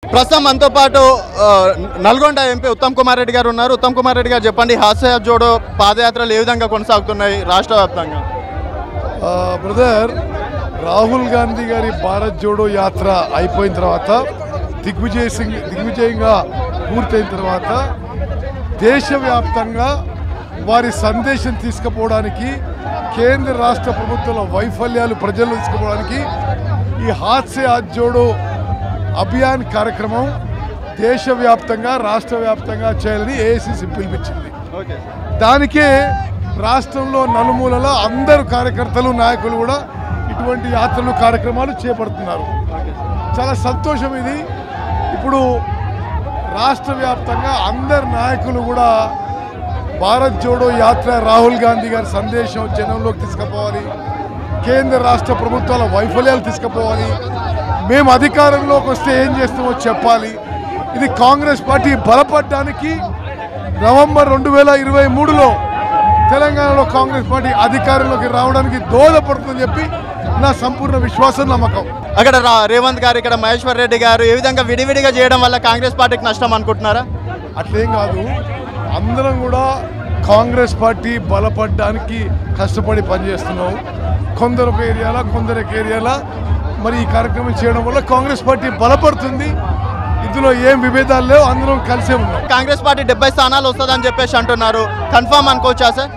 ప్రస్తుతం మనతో పాటు ఆ, నల్గొండ ఎంపీ ఉత్తమ్ కుమార్ రెడ్డి గారు ఉన్నారు ఉత్తమ్ కుమార్ రెడ్డి గారు చెప్పండి హాస్య జోడో పాదయాత్రలు ఏ విధంగా కొనసాగుతున్నాయి రాష్ట్ర వ్యాప్తంగా ఆ, బ్రదర్ రాహుల్ గాంధీ గారి భారత్ జోడో యాత్ర అయిపోయిన తర్వాత దిగ్విజయ సింగ్ దిగ్విజయంగా పూర్తయిన తర్వాత దేశవ్యాప్తంగా వారి సందేశం తీసుకుపోవడానికి కేంద్ర రాష్ట్ర ప్రభుత్వాల వైఫల్యాలు ప్రజల్లో తీసుకుపోవడానికి ఈ హాస్య హాత్ జోడో అభియాన్ కార్యక్రమం దేశవ్యాప్తంగా రాష్ట్ర వ్యాప్తంగా చేయాలని ఏఐసిసి పిలిపించింది ఓకే దానికే రాష్ట్రంలో నలుమూలల అందరు కార్యకర్తలు నాయకులు కూడా ఇటువంటి యాత్రలు కార్యక్రమాలు చేపడుతున్నారు చాలా సంతోషం ఇది ఇప్పుడు రాష్ట్ర వ్యాప్తంగా అందరు నాయకులు కూడా భారత్ జోడో యాత్ర రాహుల్ గాంధీ గారి సందేశం జనంలోకి తీసుకుపోవాలి కేంద్ర రాష్ట్ర ప్రభుత్వాల వైఫల్యాలు తీసుకుపోవాలి మేము అధికారంలోకి వస్తే ఏం చేస్తామో చెప్పాలి ఇది కాంగ్రెస్ పార్టీ బలపడడానికి నవంబర్ రెండు వేల ఇరవై మూడులో తెలంగాణలో కాంగ్రెస్ పార్టీ అధికారంలోకి రావడానికి దోహదపడుతుందని చెప్పి నా సంపూర్ణ విశ్వాసం నమ్మకం అక్కడ రా- రేవంత్ గారు ఇక్కడ మహేశ్వర్ రెడ్డి గారు ఏ విధంగా విడివిడిగా చేయడం వల్ల కాంగ్రెస్ పార్టీకి నష్టం అనుకుంటున్నారా అట్లేం కాదు అందరం కూడా కాంగ్రెస్ పార్టీ బలపడడానికి కష్టపడి పనిచేస్తున్నాం కొందరు ఒక ఏరియాలో కొందరు ఒక ఏరియాలో మరి ఈ కార్యక్రమం చేయడం వల్ల కాంగ్రెస్ పార్టీ బలపడుతుంది ఇందులో ఏం విభేదాలు లేవు అందరం కలిసే ఉన్నాం కాంగ్రెస్ పార్టీ డెబ్బై స్థానాలు వస్తుందని చెప్పేసి అంటున్నారు కన్ఫర్మ్ అనుకోవచ్చా సార్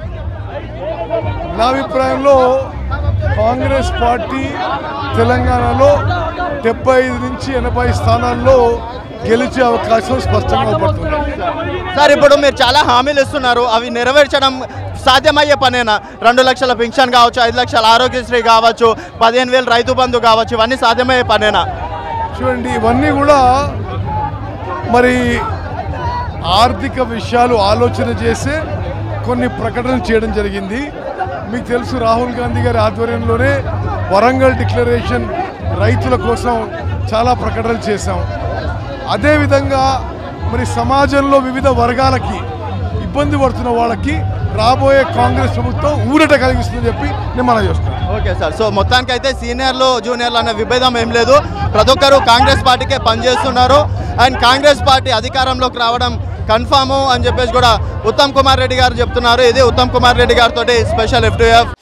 నా అభిప్రాయంలో కాంగ్రెస్ పార్టీ తెలంగాణలో డెబ్బై ఐదు నుంచి ఎనభై స్థానాల్లో గెలిచే అవకాశం స్పష్టంగా అవుపడుతుంది సార్ ఇప్పుడు మీరు చాలా హామీలు ఇస్తున్నారు అవి నెరవేర్చడం సాధ్యమయ్యే పనేనా రెండు లక్షల పింఛన్ కావచ్చు ఐదు లక్షల ఆరోగ్యశ్రీ కావచ్చు పదిహేను వేలు రైతు బంధు కావచ్చు ఇవన్నీ సాధ్యమయ్యే పనేనా చూడండి ఇవన్నీ కూడా మరి ఆర్థిక విషయాలు ఆలోచన చేసే కొన్ని ప్రకటనలు చేయడం జరిగింది మీకు తెలుసు రాహుల్ గాంధీ గారి ఆధ్వర్యంలోనే వరంగల్ డిక్లరేషన్ రైతుల కోసం చాలా ప్రకటనలు చేశాం అదేవిధంగా మరి సమాజంలో వివిధ వర్గాలకి ఇబ్బంది పడుతున్న వాళ్ళకి రాబోయే కాంగ్రెస్ ప్రభుత్వం ఊరట కలిగిస్తుందని చెప్పి నేను మనం చేస్తున్నాను ఓకే సార్ సో మొత్తానికి అయితే సీనియర్లు జూనియర్లు అనే విభేదం ఏం లేదు ప్రతి ఒక్కరు కాంగ్రెస్ పార్టీకే పనిచేస్తున్నారు అండ్ కాంగ్రెస్ పార్టీ అధికారంలోకి రావడం కన్ఫాము అని చెప్పేసి కూడా ఉత్తమ్ కుమార్ రెడ్డి గారు చెప్తున్నారు ఇది ఉత్తమ్ కుమార్ రెడ్డి గారితో స్పెషల్ ఎఫ్టీఎఫ్